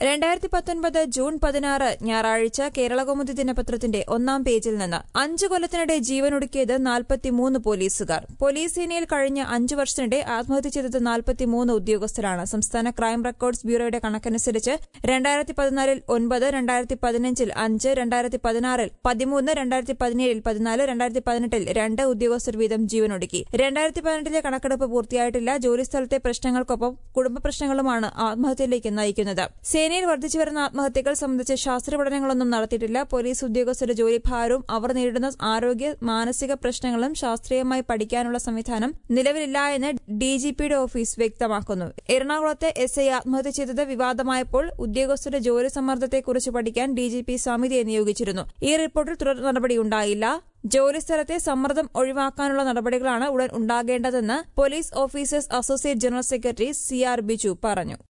രണ്ടായിരത്തി പത്തൊൻപത് ജൂൺ പതിനാറ് ഞായറാഴ്ച കേരളകൗമുദി ദിനപത്രത്തിന്റെ ഒന്നാം പേജിൽ നിന്ന് അഞ്ചു കൊല്ലത്തിനിടെ ജീവനൊടുക്കിയത് നാൽപ്പത്തിമൂന്ന് പോലീസുകാർ പോലീസ് സേനയിൽ കഴിഞ്ഞ അഞ്ചു വർഷത്തിനിടെ ആത്മഹത്യ ചെയ്തത് നാൽപ്പത്തിമൂന്ന് ഉദ്യോഗസ്ഥരാണ് സംസ്ഥാന ക്രൈം റെക്കോർഡ്സ് ബ്യൂറോയുടെ കണക്കനുസരിച്ച് രണ്ടായിരത്തി പതിനാലിൽ ഒൻപത് രണ്ടായിരത്തി പതിനഞ്ചിൽ അഞ്ച് രണ്ടായിരത്തി പതിനാറിൽ പതിമൂന്ന് രണ്ടായിരത്തി പതിനേഴിൽ പതിനാല് രണ്ടായിരത്തി പതിനെട്ടിൽ രണ്ട് ഉദ്യോഗസ്ഥർ വീതം ജീവനൊടുക്കി രണ്ടായിരത്തി പതിനെട്ടിലെ കണക്കെടുപ്പ് പൂർത്തിയായിട്ടില്ല ജോലിസ്ഥലത്തെ പ്രശ്നങ്ങൾക്കൊപ്പം കുടുംബ പ്രശ്നങ്ങളുമാണ് ആത്മഹത്യയിലേക്ക് നയിക്കുന്നത് സേനയിൽ വർദ്ധിച്ചുവരുന്ന ആത്മഹത്യകൾ സംബന്ധിച്ച് ശാസ്ത്ര പഠനങ്ങളൊന്നും നടത്തിയിട്ടില്ല പോലീസ് ഉദ്യോഗസ്ഥരുടെ ജോലിഭാരവും അവർ നേരിടുന്ന ആരോഗ്യ മാനസിക പ്രശ്നങ്ങളും ശാസ്ത്രീയമായി പഠിക്കാനുള്ള സംവിധാനം നിലവിലില്ല എന്ന് ഡിജിപിയുടെ ഓഫീസ് വ്യക്തമാക്കുന്നു എറണാകുളത്തെ എസ് ഐ ആത്മഹത്യ ചെയ്തത് വിവാദമായപ്പോൾ ഉദ്യോഗസ്ഥരുടെ ജോലി സമ്മർദ്ദത്തെക്കുറിച്ച് പഠിക്കാൻ ഡിജിപി സമിതിയെ നിയോഗിച്ചിരുന്നു ഈ റിപ്പോർട്ടിൽ തുടർ നടപടിയുണ്ടായില്ല ജോലിസ്ഥലത്തെ സമ്മർദ്ദം ഒഴിവാക്കാനുള്ള നടപടികളാണ് ഉടൻ ഉണ്ടാകേണ്ടതെന്ന് police officers associate general secretary C R Biju പറഞ്ഞു